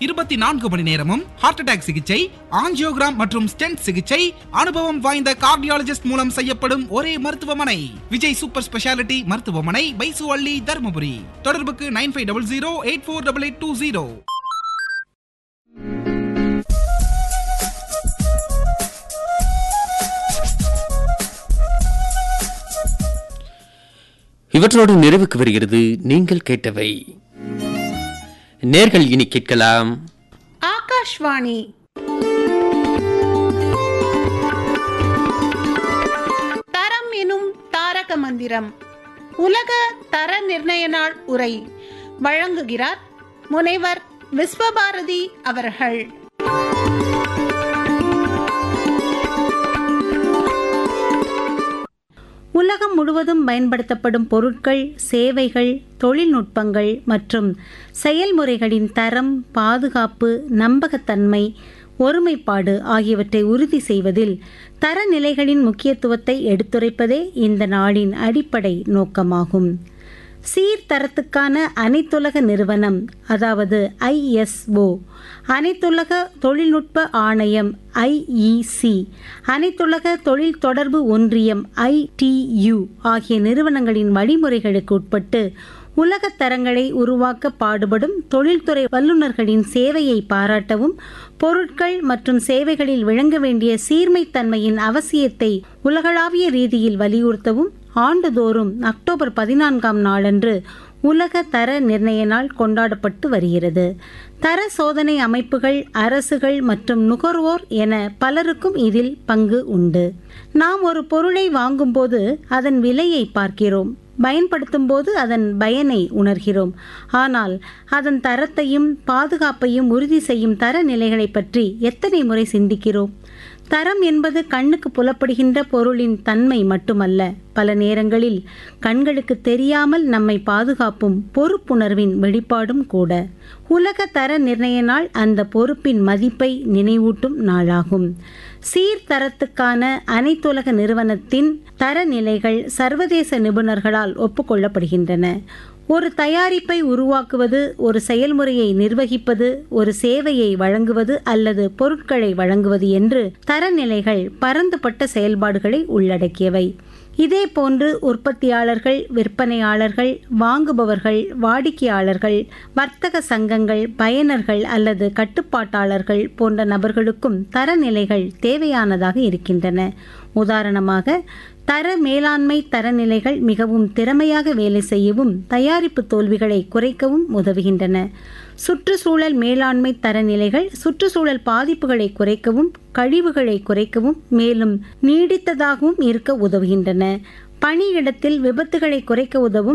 இருபத்தி நான்கு மணி நேரமும் ஹார்ட் அட்டாக் சிகிச்சை ஆஞ்சியோகிராம் மற்றும் ஸ்டென்ட் சிகிச்சை அனுபவம் வாய்ந்த கார்டியாலஜிஸ்ட் மூலம் செய்யப்படும் ஒரே மருத்துவமனை விஜய் சூப்பர் ஸ்பெஷாலிட்டி மருத்துவமனை பைசு அள்ளி தருமபுரி தொடர்புக்கு nine five double zero eight four double eight two zero இவற்றோடு நிறைவுக்கு வருகிறது நீங்கள் கேட்டவை நேர்கள் இனி கேட்கலாம் ஆகாஷ்வாணி தரம் எனும் தாரக மந்திரம் உலக தர நிர்ணய நாள் உரை வழங்குகிறார் முனைவர் விஸ்வபாரதி அவர்கள் உலகம் முழுவதும் பயன்படுத்தப்படும் பொருட்கள் சேவைகள் தொழில்நுட்பங்கள் மற்றும் செயல்முறைகளின் தரம் பாதுகாப்பு நம்பகத்தன்மை ஒருமைப்பாடு ஆகியவற்றை உறுதி செய்வதில் தரநிலைகளின் முக்கியத்துவத்தை எடுத்துரைப்பதே இந்த நாளின் அடிப்படை நோக்கமாகும் சீர்தரத்துக்கான அனைத்துலக நிறுவனம் அதாவது ஐஎஸ்ஓ அனைத்துலக தொழில்நுட்ப ஆணையம் ஐஇசி அனைத்துலக தொழில் தொடர்பு ஒன்றியம் ஐடியு ஆகிய நிறுவனங்களின் வழிமுறைகளுக்கு உட்பட்டு உலகத் தரங்களை உருவாக்க பாடுபடும் தொழில்துறை வல்லுநர்களின் சேவையை பாராட்டவும் பொருட்கள் மற்றும் சேவைகளில் விளங்க வேண்டிய சீர்மைத்தன்மையின் அவசியத்தை உலகளாவிய ரீதியில் வலியுறுத்தவும் ஆண்டுதோறும் அக்டோபர் பதினான்காம் நாளன்று உலக தர நிர்ணய நாள் கொண்டாடப்பட்டு வருகிறது தர சோதனை அமைப்புகள் அரசுகள் மற்றும் நுகர்வோர் என பலருக்கும் இதில் பங்கு உண்டு நாம் ஒரு பொருளை வாங்கும்போது அதன் விலையை பார்க்கிறோம் பயன்படுத்தும் போது அதன் பயனை உணர்கிறோம் ஆனால் அதன் தரத்தையும் பாதுகாப்பையும் உறுதி செய்யும் தரநிலைகளை பற்றி எத்தனை முறை சிந்திக்கிறோம் தரம் என்பது கண்ணுக்கு புலப்படுகின்ற பொருளின் தன்மை மட்டுமல்ல பல நேரங்களில் கண்களுக்கு தெரியாமல் நம்மை பாதுகாப்பும் பொறுப்புணர்வின் வெளிப்பாடும் கூட உலக தர நிர்ணய நாள் அந்த பொறுப்பின் மதிப்பை நினைவூட்டும் நாளாகும் சீர்தரத்துக்கான அனைத்துலக நிறுவனத்தின் தரநிலைகள் சர்வதேச நிபுணர்களால் ஒப்புக்கொள்ளப்படுகின்றன ஒரு தயாரிப்பை உருவாக்குவது ஒரு செயல்முறையை நிர்வகிப்பது ஒரு சேவையை வழங்குவது அல்லது பொருட்களை வழங்குவது என்று தரநிலைகள் பரந்துபட்ட செயல்பாடுகளை உள்ளடக்கியவை இதேபோன்று உற்பத்தியாளர்கள் விற்பனையாளர்கள் வாங்குபவர்கள் வாடிக்கையாளர்கள் வர்த்தக சங்கங்கள் பயனர்கள் அல்லது கட்டுப்பாட்டாளர்கள் போன்ற நபர்களுக்கும் தரநிலைகள் தேவையானதாக இருக்கின்றன உதாரணமாக தர மேலாண்மை தரநிலைகள் மிகவும் திறமையாக வேலை செய்யவும் தயாரிப்பு தோல்விகளை குறைக்கவும் உதவுகின்றன சுற்றுச்சூழல் மேலாண்மை தரநிலைகள் சுற்றுச்சூழல் பாதிப்புகளை குறைக்கவும் கழிவுகளை குறைக்கவும் மேலும் நீடித்ததாகவும் இருக்க உதவுகின்றன பணியிடத்தில் விபத்துகளை குறைக்க உதவும்